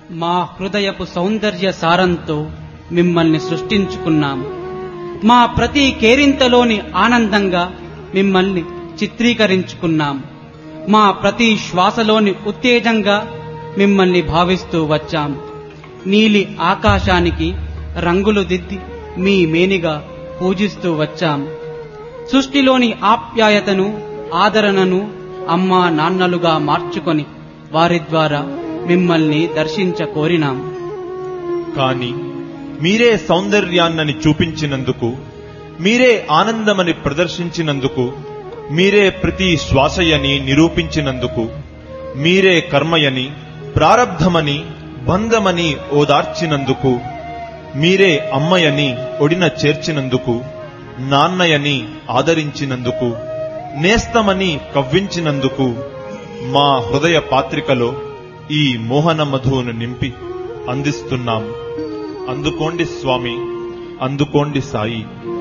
మా హృదయపు సౌందర్య సారంతో మిమ్మల్ని సృష్టించుకున్నాం మా ప్రతి కేరింతలోని ఆనందంగా మిమ్మల్ని చిత్రీకరించుకున్నాం మా ప్రతి శ్వాసలోని ఉత్తేజంగా మిమ్మల్ని భావిస్తూ వచ్చాం నీలి ఆకాశానికి రంగులు దిద్ది మీ మేనిగా పూజిస్తూ వచ్చాం సృష్టిలోని ఆప్యాయతను ఆదరణను అమ్మా నాన్నలుగా మార్చుకొని వారి ద్వారా మిమ్మల్ని దర్శించ కోరినాం కాని మీరే సౌందర్యాన్నని చూపించినందుకు మీరే ఆనందమని ప్రదర్శించినందుకు మీరే ప్రతి శ్వాసయని నిరూపించినందుకు మీరే కర్మయని ప్రారబ్ధమని బంధమని ఓదార్చినందుకు మీరే అమ్మయని ఒడిన చేర్చినందుకు నాన్నయని ఆదరించినందుకు నేస్తమని కవ్వించినందుకు మా హృదయ పాత్రికలో ఈ మోహన మధువును నింపి అందిస్తున్నాం అందుకోండి స్వామి అందుకోండి సాయి